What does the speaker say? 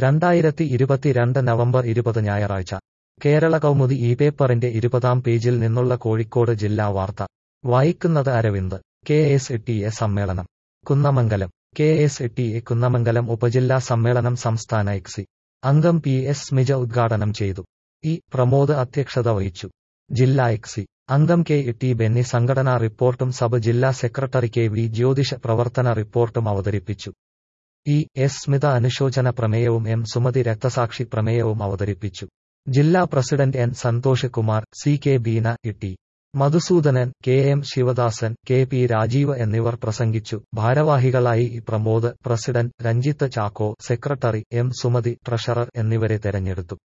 രണ്ടായിരത്തി ഇരുപത്തിരണ്ട് നവംബർ ഇരുപത് ഞായറാഴ്ച കേരള കൗമുദി ഈ പേപ്പറിന്റെ ഇരുപതാം പേജിൽ നിന്നുള്ള കോഴിക്കോട് ജില്ലാ വാർത്ത വായിക്കുന്നത് Aravind K S T A സമ്മേളനം Kunnamangalam K S T A Kunnamangalam ഉപജില്ലാ സമ്മേളനം സംസ്ഥാന എക്സി അംഗം പി എസ് സ്മിജ ഉദ്ഘാടനം ചെയ്തു ഇ പ്രമോദ് അധ്യക്ഷത വഹിച്ചു ജില്ലാ എക്സി അംഗം കെ ടി ബെന്നി സംഘടനാ റിപ്പോർട്ടും സബ് ജില്ലാ സെക്രട്ടറി കെ വി ജ്യോതിഷ പ്രവർത്തന റിപ്പോർട്ടും അവതരിപ്പിച്ചു ഇ എസ് സ്മിത അനുശോചന പ്രമേയവും എം സുമതി രക്തസാക്ഷി പ്രമേയവും അവതരിപ്പിച്ചു ജില്ലാ president N Santhosh Kumar C K Beena E Madhusoodanan K M Sivadasan K P Rajeev എന്നിവർ പ്രസംഗിച്ചു ഭാരവാഹികളായി E Pramod president Ranjith Chacko secretary M Sumathi treasurer എന്നിവരെ തെരഞ്ഞെടുത്തു